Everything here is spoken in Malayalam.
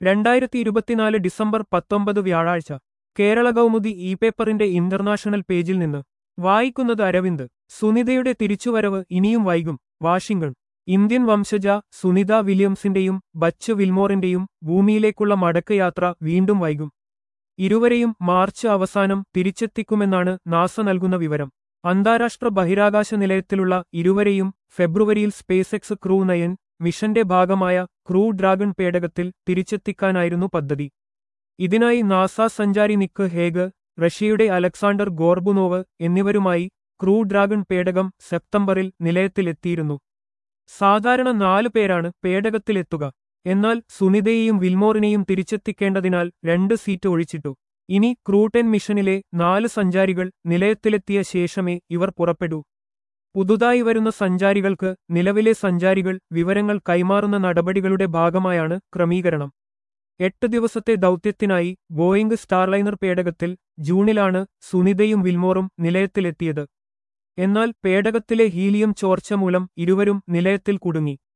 രണ്ടായിരത്തി ഇരുപത്തിനാല് ഡിസംബർ പത്തൊമ്പത് വ്യാഴാഴ്ച കേരള കൗമുദി ഇ പേപ്പറിന്റെ ഇന്റർനാഷണൽ പേജിൽ നിന്ന് വായിക്കുന്നത് അരവിന്ദ് സുനിതയുടെ തിരിച്ചുവരവ് ഇനിയും വൈകും വാഷിംഗ്ടൺ ഇന്ത്യൻ വംശജ സുനിത വില്യംസിന്റെയും ബച്ച് വിൽമോറിന്റെയും ഭൂമിയിലേക്കുള്ള മടക്കയാത്ര വീണ്ടും വൈകും ഇരുവരെയും മാർച്ച് അവസാനം തിരിച്ചെത്തിക്കുമെന്നാണ് നാസ നൽകുന്ന വിവരം അന്താരാഷ്ട്ര ബഹിരാകാശ നിലയത്തിലുള്ള ഇരുവരെയും ഫെബ്രുവരിയിൽ സ്പേസ് എക്സ് ക്രൂ നയൻ മിഷന്റെ ഭാഗമായ ക്രൂ ഡ്രാഗൺ പേടകത്തിൽ തിരിച്ചെത്തിക്കാനായിരുന്നു പദ്ധതി ഇതിനായി നാസ സഞ്ചാരി നിക്ക് ഹേഗ് റഷ്യയുടെ അലക്സാണ്ടർ ഗോർബുനോവ് എന്നിവരുമായി ക്രൂ ഡ്രാഗൺ പേടകം സെപ്റ്റംബറിൽ നിലയത്തിലെത്തിയിരുന്നു സാധാരണ നാലു പേരാണ് പേടകത്തിലെത്തുക എന്നാൽ സുനിതയെയും വിൽമോറിനെയും തിരിച്ചെത്തിക്കേണ്ടതിനാൽ രണ്ട് സീറ്റ് ഒഴിച്ചിട്ടു ഇനി ക്രൂട്ടൻ മിഷനിലെ നാല് സഞ്ചാരികൾ നിലയത്തിലെത്തിയ ശേഷമേ ഇവർ പുറപ്പെടൂ പുതുതായി വരുന്ന സഞ്ചാരികൾക്ക് നിലവിലെ സഞ്ചാരികൾ വിവരങ്ങൾ കൈമാറുന്ന നടപടികളുടെ ഭാഗമായാണ് ക്രമീകരണം എട്ട് ദിവസത്തെ ദൗത്യത്തിനായി ബോയിംഗ് സ്റ്റാർലൈനർ പേടകത്തിൽ ജൂണിലാണ് സുനിതയും വിൽമോറും നിലയത്തിലെത്തിയത് എന്നാൽ പേടകത്തിലെ ഹീലിയം ചോർച്ച മൂലം ഇരുവരും നിലയത്തിൽ കുടുങ്ങി